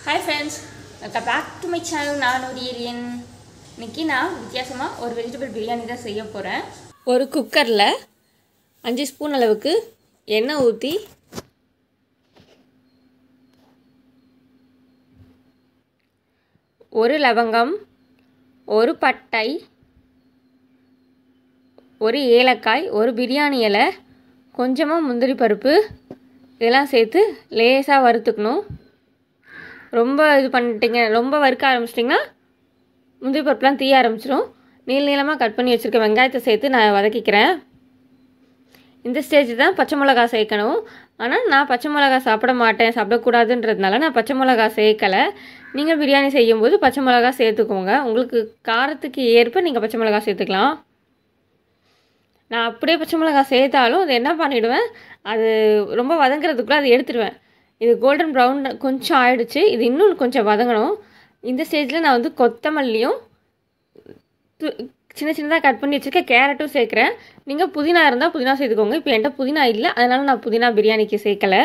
hi friends welcome back to my channel நான் ஒரு Aryan இன்னைக்கு நான் வித்தியாசமாக ஒரு வெஜிடபிள் பிரியாணி தான் செய்ய போகிறேன் ஒரு குக்கரில் அஞ்சு ஸ்பூன் அளவுக்கு எண்ணெய் ஊற்றி ஒரு லவங்கம் ஒரு பட்டை ஒரு ஏலக்காய் ஒரு பிரியாணி இலை கொஞ்சமாக முந்திரி பருப்பு இதெல்லாம் சேர்த்து லேசாக வறுத்துக்கணும் ரொம்ப இது பண்ணிட்டீங்க ரொம்ப வறுக்க ஆரம்பிச்சிட்டிங்கன்னா முந்திரி பருப்புலாம் தீய ஆரம்பிச்சிடும் நீள நீளமாக கட் பண்ணி வச்சுருக்க வெங்காயத்தை சேர்த்து நான் வதக்கிக்கிறேன் இந்த ஸ்டேஜ் தான் பச்சை மிளகா சேர்க்கணும் ஆனால் நான் பச்சை மிளகா சாப்பிட மாட்டேன் சாப்பிடக்கூடாதுன்றதுனால நான் பச்சை மிளகா சேர்க்கலை நீங்கள் பிரியாணி செய்யும்போது பச்சை மிளகா சேர்த்துக்கோங்க உங்களுக்கு காரத்துக்கு ஏற்ப நீங்கள் பச்சை மிளகா சேர்த்துக்கலாம் நான் அப்படியே பச்சை மிளகா சேர்த்தாலும் அது என்ன பண்ணிவிடுவேன் அது ரொம்ப வதங்குறதுக்குள்ளே அதை எடுத்துடுவேன் இது கோல்டன் ப்ரௌன் கொஞ்சம் ஆயிடுச்சு இது இன்னும் கொஞ்சம் வதங்கணும் இந்த ஸ்டேஜில் நான் வந்து கொத்தமல்லியும் து- சின்ன சின்னதாக கட் பண்ணி வச்சுருக்க கேரட்டும் சேர்க்குறேன் நீங்கள் புதினா இருந்தால் புதினா சேர்த்துக்கோங்க இப்போ என்கிட்ட புதினா இல்லை அதனால் நான் புதினா பிரியாணிக்கு சேர்க்கலை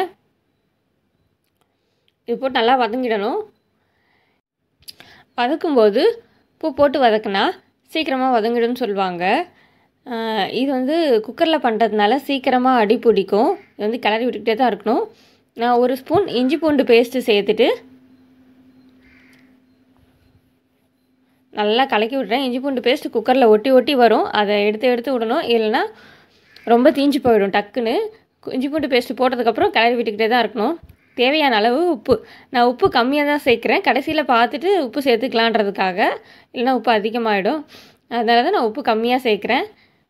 இது போட்டு நல்லா வதங்கிடணும் வதக்கும்போது உப்பு போட்டு வதக்குனா சீக்கிரமாக வதங்கிடும்னு சொல்லுவாங்க ஆஹ் இது வந்து குக்கரில் பண்ணுறதுனால சீக்கிரமாக அடி பிடிக்கும் இது வந்து கிளறி விட்டுக்கிட்டே தான் இருக்கணும் நான் ஒரு ஸ்பூன் இஞ்சி பூண்டு பேஸ்ட்டு சேர்த்துட்டு நல்லா கலக்கி விட்றேன் இஞ்சி பூண்டு பேஸ்ட் குக்கரில் ஒட்டி ஒட்டி வரும் அதை எடுத்து எடுத்து விடணும் இல்லைன்னா ரொம்ப தீஞ்சு போயிடும் டக்குன்னு கு- இஞ்சி பூண்டு பேஸ்ட் போட்டதுக்கப்புறம் கிளறி விட்டுக்கிட்டே தான் இருக்கணும் தேவையான அளவு உப்பு நான் உப்பு கம்மியாக தான் சேர்க்குறேன் கடைசியில் பார்த்துட்டு உப்பு சேர்த்துக்கலான்றதுக்காக இல்லைன்னா உப்பு அதிகமாகிடும் அதனால தான் நான் உப்பு கம்மியாக சேர்க்குறேன்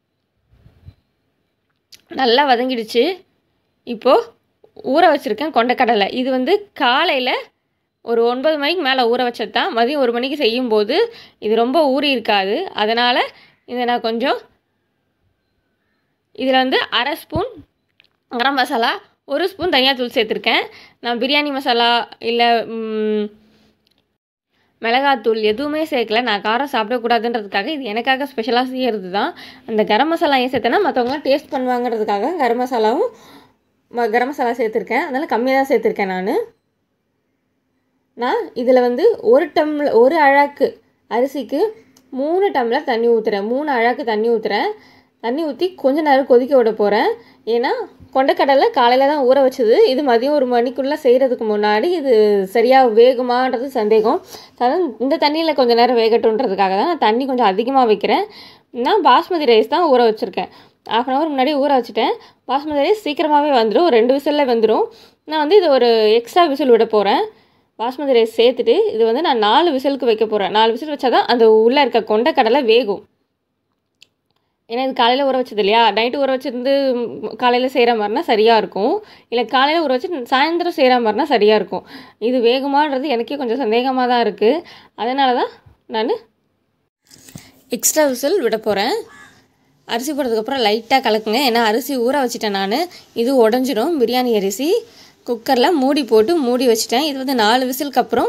நல்லா வதங்கிடுச்சு இப்போது ஊற வச்சுருக்கேன் கொண்டக்கடலை இது வந்து காலையில் ஒரு ஒன்பது மணிக்கு மேலே ஊற வச்சது தான் மதியம் ஒரு மணிக்கு செய்யும்போது இது ரொம்ப ஊறி இருக்காது அதனால் இதை நான் கொஞ்சம் இதில் வந்து அரை ஸ்பூன் கரம் மசாலா ஒரு ஸ்பூன் தனியாத்தூள் சேர்த்துருக்கேன் நான் பிரியாணி மசாலா இல்லை ம், மிளகாத்தூள் எதுவுமே சேர்க்கல நான் காரம் சாப்பிடக்கூடாதுன்றதுக்காக இது எனக்காக ஸ்பெஷலாக செய்கிறது தான் அந்த கரம் மசாலா ஏன் சேர்த்தேன்னா மற்றவங்களாம் டேஸ்ட் பண்ணுவாங்கிறதுக்காக கரம் மசாலாவும் ம- கரம் மசாலா சேர்த்துருக்கேன் அதனால் கம்மியாக தான் சேர்த்துருக்கேன் நான் நான் இதில் வந்து ஒரு டம்ளர் ஒரு அழாக்கு அரிசிக்கு மூணு டம்ளர் தண்ணி ஊற்றுறேன் மூணு அழாக்கு தண்ணி ஊற்றுறேன் தண்ணி ஊற்றி கொஞ்ச நேரம் கொதிக்க விட போகிறேன் ஏன்னா கொண்டக்கடலை காலையில் தான் ஊற வச்சது இது மதியம் ஒரு மணிக்குள்ளே செய்கிறதுக்கு முன்னாடி இது சரியாக வேகுமான்றது சந்தேகம் அதான் இந்த தண்ணியில் கொஞ்சம் நேரம் வேகட்டுன்றதுக்காக தான் நான் தண்ணி கொஞ்சம் அதிகமாக வைக்கிறேன் நான் பாஸ்மதி ரைஸ் தான் ஊற வச்சுருக்கேன் ஆஃப் அன் ஹவர் முன்னாடி ஊற வச்சுட்டேன் பாஸ்மதி ரைஸ் சீக்கிரமாகவே வந்துடும் ஒரு ரெண்டு விசிலில் வந்துடும் நான் வந்து இது ஒரு எக்ஸ்ட்ரா விசில் விட போகிறேன் பாஸ்மதி ரைஸ் சேர்த்துட்டு இது வந்து நான் நாலு விசிலுக்கு வைக்க போகிறேன் நாலு விசில் வச்சா தான் அந்த உள்ளே இருக்க கொண்டக்கடலை வேகும் ஏன்னா இது காலையில் ஊற வச்சது இல்லையா நைட்டு ஊற வச்சிருந்து காலையில் செய்கிற மாதிரினா சரியாக இருக்கும் இல்லை காலையில் ஊற வச்சு சாயந்தரம் செய்கிற மாதிரினா சரியாக இருக்கும் இது வேகுமான்றது எனக்கே கொஞ்சம் சந்தேகமாக தான் இருக்குது அதனால தான் நான் எக்ஸ்ட்ரா விசில் விட போகிறேன் அரிசி போட்டதுக்கப்புறம் லைட்டாக கலக்குங்க ஏன்னா அரிசி ஊற வச்சுட்டேன் நான் இது உடஞ்சிரும் பிரியாணி அரிசி குக்கரில் மூடி போட்டு மூடி வச்சுட்டேன் இது வந்து நாலு விசிலுக்கு அப்புறம்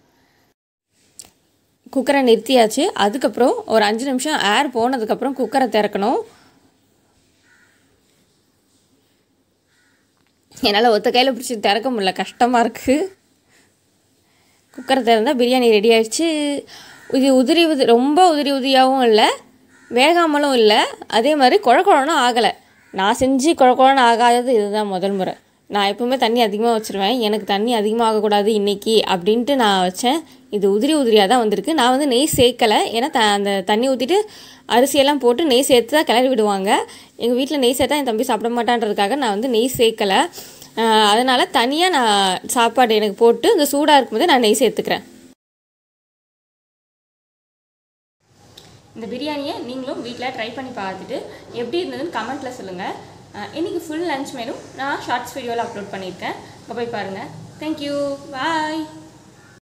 குக்கரை நிறுத்தியாச்சு அதுக்கப்புறம் ஒரு அஞ்சு நிமிஷம் ஏர் போனதுக்கப்புறம் குக்கரை திறக்கணும் என்னால் ஒத்த கையில் பிடிச்சி திறக்க முடியல கஷ்டமாக இருக்குது குக்கரை திறந்தால் பிரியாணி ரெடி ஆயிடுச்சு இது உதிரி உதிரி ரொம்ப உதிரி உதிரியாகவும் இல்லை வேகாமலும் இல்லை அதே மாதிரி குழ குழனும் ஆகலை நான் செஞ்சு குழ குழன்னு ஆகாதது இதுதான் முதல் முறை நான் எப்பவுமே தண்ணி அதிகமாக வச்சுருவேன் எனக்கு தண்ணி அதிகமாக ஆகக்கூடாது இன்றைக்கி அப்படின்ட்டு நான் வச்சேன் இது உதிரி உதிரியாக தான் வந்திருக்கு நான் வந்து நெய் சேர்க்கலை ஏன்னா த அந்த தண்ணி ஊற்றிட்டு அரிசியெல்லாம் போட்டு நெய் சேர்த்து தான் கிளறி விடுவாங்க எங்கள் வீட்டில் நெய் சேர்த்தா என் தம்பி சாப்பிட மாட்டான்றதுக்காக நான் வந்து நெய் சேர்க்கலை அதனால் தனியாக நான் சாப்பாடு எனக்கு போட்டு இந்த சூடாக இருக்கும்போது நான் நெய் சேர்த்துக்கிறேன் இந்த பிரியாணியை நீங்களும் வீட்டில் ட்ரை பண்ணி பார்த்துட்டு எப்படி இருந்ததுன்னு கமெண்ட்டில் சொல்லுங்கள் இன்றைக்கி ஃபுல் லஞ்ச் மெனு நான் ஷார்ட்ஸ் வீடியோவில் அப்லோட் பண்ணியிருக்கேன் அங்கே போய் பாருங்கள் தேங்க்யூ பாய்